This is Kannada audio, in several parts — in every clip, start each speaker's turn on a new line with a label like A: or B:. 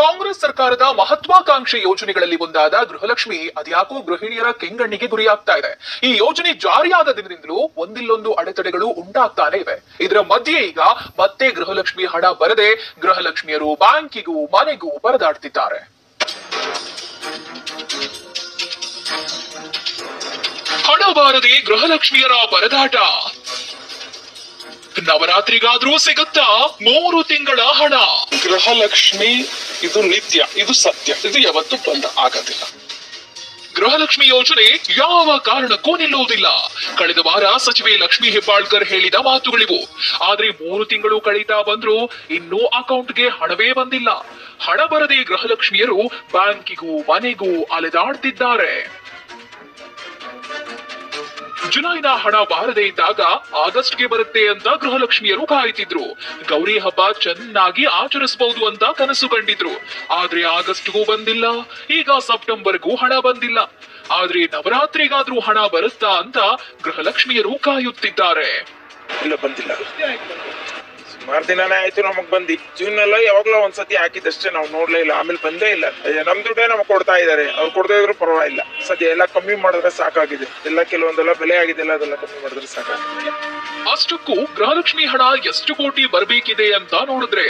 A: ಕಾಂಗ್ರೆಸ್ ಸರ್ಕಾರದ ಮಹತ್ವಾಕಾಂಕ್ಷಿ ಯೋಜನೆಗಳಲ್ಲಿ ಒಂದಾದ ಗೃಹಲಕ್ಷ್ಮಿ ಅದ್ಯಾಕೋ ಗೃಹಿಣಿಯರ ಕೆಂಗಣ್ಣಿಗೆ ಗುರಿಯಾಗ್ತಾ ಇದೆ ಈ ಯೋಜನೆ ಜಾರಿಯಾದ ದಿನದಿಂದಲೂ ಒಂದಿಲ್ಲೊಂದು ಅಡೆತಡೆಗಳು ಉಂಟಾಗ್ತಾನೆ ಇವೆ ಇದರ ಮಧ್ಯೆ ಈಗ ಮತ್ತೆ ಗೃಹಲಕ್ಷ್ಮಿ ಹಣ ಬರದೆ ಗೃಹಲಕ್ಷ್ಮಿಯರು ಬ್ಯಾಂಕಿಗೂ ಮನೆಗೂ ಪರದಾಡ್ತಿದ್ದಾರೆ ಹಣ ಬಾರದೆ ಗೃಹಲಕ್ಷ್ಮಿಯರ ಪರದಾಟ ನವರಾತ್ರಿಗಾದ್ರೂ ಸಿಗುತ್ತಾ ಮೂರು ತಿಂಗಳ ಹಣ
B: ಗೃಹಲಕ್ಷ್ಮಿ ಇದು ನಿತ್ಯ ಇದು ಸತ್ಯ ಇದು ಯಾವತ್ತೂ ಬಂದ್ ಆಗೋದಿಲ್ಲ
A: ಗೃಹಲಕ್ಷ್ಮಿ ಯೋಜನೆ ಯಾವ ಕಾರಣಕ್ಕೂ ನಿಲ್ಲುವುದಿಲ್ಲ ಕಳೆದ ವಾರ ಸಚಿವೆ ಲಕ್ಷ್ಮಿ ಹೆಬ್ಬಾಳ್ಕರ್ ಹೇಳಿದ ಮಾತುಗಳಿವು ಆದ್ರೆ ಮೂರು ತಿಂಗಳು ಕಳೀತಾ ಬಂದ್ರು ಇನ್ನೂ ಅಕೌಂಟ್ಗೆ ಹಣವೇ ಬಂದಿಲ್ಲ ಹಣ ಬರದೆ ಗೃಹಲಕ್ಷ್ಮಿಯರು ಬ್ಯಾಂಕಿಗೂ ಮನೆಗೂ ಅಲೆದಾಡ್ತಿದ್ದಾರೆ ಜುಲೈನ ಹಣ ಬಾರದೆ ಇದ್ದಾಗ ಆಗಸ್ಟ್ಗೆ ಬರುತ್ತೆ ಅಂತ ಗೃಹಲಕ್ಷ್ಮಿಯರು ಕಾಯ್ತಿದ್ರು ಗೌರಿ ಹಬ್ಬ ಚೆನ್ನಾಗಿ ಆಚರಿಸಬಹುದು ಅಂತ ಕನಸು ಕಂಡಿದ್ರು ಆದ್ರೆ ಆಗಸ್ಟ್ಗೂ ಬಂದಿಲ್ಲ ಈಗ ಸೆಪ್ಟೆಂಬರ್ಗೂ ಹಣ ಬಂದಿಲ್ಲ ಆದ್ರೆ ನವರಾತ್ರಿಗಾದ್ರೂ ಹಣ ಬರುತ್ತಾ ಅಂತ ಗೃಹಲಕ್ಷ್ಮಿಯರು ಕಾಯುತ್ತಿದ್ದಾರೆ
B: ಇಲ್ಲ ಬಂದಿಲ್ಲ ಸುಮಾರು ದಿನನೇ ಆಯ್ತು ನಮಗ್ ಬಂದಿ ಜೂನ್ ಎಲ್ಲ ಯಾವಾಗ್ಲೋ ಒಂದ್ಸತಿ ಹಾಕಿದಷ್ಟೇ ನಾವು ನೋಡ್ಲೇ ಇಲ್ಲ ಆಮೇಲೆ ಬಂದೇ ಇಲ್ಲ ಅಯ್ಯ, ನಮ್ ದುಡ್ಡೇ ನಮಗ್ ಕೊಡ್ತಾ ಇದಾರೆ ಅವ್ರು ಕೊಡದೇ ಇದ್ರು ಪರವಾಗಿಲ್ಲ ಸದ್ಯ ಎಲ್ಲ ಕಮ್ಮಿ ಮಾಡಿದ್ರೆ ಸಾಕಾಗಿದೆ ಎಲ್ಲ ಕೆಲವೊಂದೆಲ್ಲ ಬೆಲೆ ಆಗಿದೆಲ್ಲ ಅದೆಲ್ಲ ಕಮ್ಮಿ ಮಾಡಿದ್ರೆ ಸಾಕಾಗಿದೆ
A: ಅಷ್ಟಕ್ಕೂ ಗೃಹಲಕ್ಷ್ಮಿ ಹಣ ಎಷ್ಟು ಕೋಟಿ ಬರಬೇಕಿದೆ ಅಂತ ನೋಡಿದ್ರೆ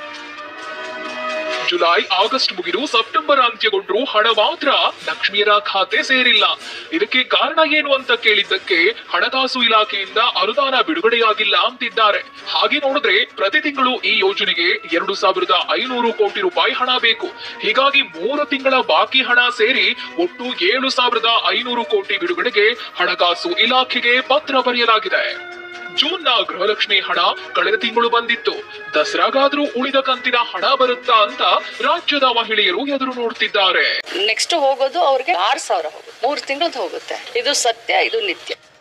A: ಜುಲೈ ಆಗಸ್ಟ್ ಮುಗಿದು ಸೆಪ್ಟೆಂಬರ್ ಅಂತ್ಯಗೊಂಡ್ರು ಹಣ ಮಾತ್ರ ಲಕ್ಷ್ಮಿಯರ ಖಾತೆ ಸೇರಿಲ್ಲ ಇದಕ್ಕೆ ಕಾರಣ ಏನು ಅಂತ ಕೇಳಿದ್ದಕ್ಕೆ ಹಣಕಾಸು ಇಲಾಖೆಯಿಂದ ಅನುದಾನ ಬಿಡುಗಡೆಯಾಗಿಲ್ಲ ಅಂತಿದ್ದಾರೆ ಹಾಗೆ ನೋಡಿದ್ರೆ ಪ್ರತಿ ತಿಂಗಳು ಈ ಯೋಜನೆಗೆ ಎರಡು ಸಾವಿರದ ಐನೂರು ಕೋಟಿ ರೂಪಾಯಿ ಹಣ ಬೇಕು ಹೀಗಾಗಿ ಮೂರು ತಿಂಗಳ ಬಾಕಿ ಹಣ ಸೇರಿ ಒಟ್ಟು ಏಳು ಸಾವಿರದ ಐನೂರು ಕೋಟಿ ಬಿಡುಗಡೆಗೆ ಹಣಕಾಸು ಇಲಾಖೆಗೆ ಪತ್ರ ಬರೆಯಲಾಗಿದೆ ಜೂನ್ನ ಗೃಹಲಕ್ಷ್ಮಿ ಹಣ ಕಳೆದ ತಿಂಗಳು ಬಂದಿತ್ತು ದಸರಾಗಾದ್ರೂ ಉಳಿದ ಕಂತಿನ ಹಣ ಬರುತ್ತಾ ಅಂತ ರಾಜ್ಯದ ಮಹಿಳೆಯರು ಎದುರು ನೋಡ್ತಿದ್ದಾರೆ
C: ನೆಕ್ಸ್ಟ್ ಹೋಗೋದು ಅವ್ರಿಗೆ ಆರ್ ಸಾವಿರ ಹೋಗುತ್ತೆ ಮೂರು ತಿಂಗಳದ್ದು ಹೋಗುತ್ತೆ ಇದು ಸತ್ಯ ಇದು ನಿತ್ಯ